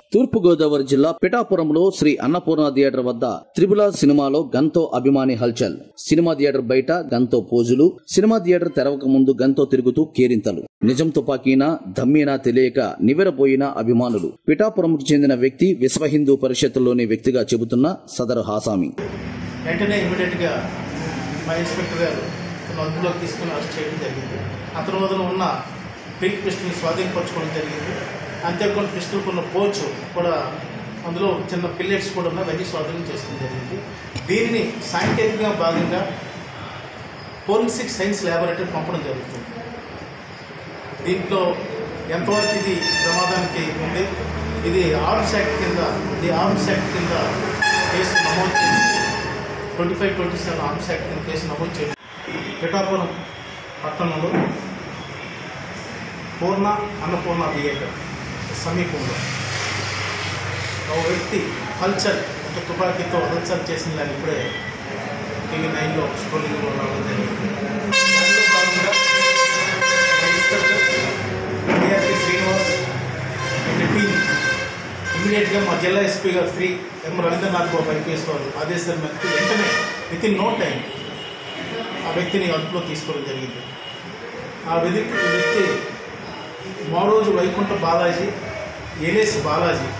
తూర్పుగోదావరి జిల్లా పిఠాపురంలో శ్రీ అన్నపూర్ణ థియేటర్ వద్ద త్రిబుల సినిమాలో గంతో అభిమాని హల్చల్ సినిమా థియేటర్ బయట గంతో పోజులు సినిమా థియేటర్ తెరవక ముందు గంతో తిరుగుతూ కేరింతలు నిజం తుపాకీనా దమ్మీనా తెలియక నివ్వెరపోయిన అభిమానులు పిఠాపురంకు చెందిన వ్యక్తి విశ్వ హిందూ పరిషత్తులోని వ్యక్తిగా చెబుతున్న సదరు హాసామి వెంటనే ఇమీడియట్గా మా ఇన్స్పెక్టర్ గారు అతను అదుపులోకి తీసుకుని అరెస్ట్ చేయడం జరిగింది అతని వద్ద ఉన్న పిక్ పిస్టల్ని స్వాధీనపరచుకోవడం జరిగింది అంతేకాకుండా పిస్టల్కి ఉన్న పోచు కూడా అందులో చిన్న పిల్లెట్స్ కూడా ఉన్న అవన్నీ స్వాధీనం చేసుకోవడం జరిగింది దీనిని సాంకేతికంగా భాగంగా ఫోరెన్సిక్ సైన్స్ ల్యాబొరేటరీ పంపడం జరుగుతుంది దీంట్లో ఎంతవరకు ఇది ప్రమాదానికి ఉంది ఇది ఆర్మ్స్ యాక్ట్ కింద ఇది ఆర్మ్స్ యాక్ట్ కింద కేసు నమోదు చేసి twenty five twenty seven arms act కింద కేసు నమోదు చేసి పిఠాపురం పట్టణంలో పూర్ణ అన్నపూర్ణ థియేటర్ సమీపంలో ఒక వ్యక్తి హల్చల్ ఒక తుపాకీతో హల్చల్ చేసిన ఇప్పుడే టీవీ నైన్లో స్క్రోలింగ్లో రావడం జరిగింది దానిలో భాగంగా మా inspector DRP Srinivas and team ఇమీడియట్గా మా జిల్లా ఎస్పీ గారు శ్రీ ఎం రవీంద్రనాథ్ బాబు ఐపీఎస్ వారు ఆదేశాల మేరకు వెంటనే విత్ ఇన్ నో టైం ఆ వ్యక్తిని అదుపులో తీసుకోవడం జరిగింది ఆ వ్యక్తి వ్యక్తి మరోజు వైకుంఠ బాలాజీ ఎలేస్ బాలాజీ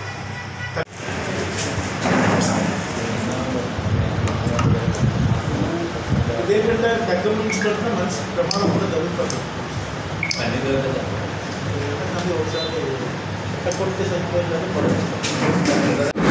ఇదేంటంటే దగ్గర నుంచి కట్టిన మనిషి ప్రమాదం కూడా జరుగుతుంది అది ఒకసారి కొడితే చనిపోయిందని పడుతుంది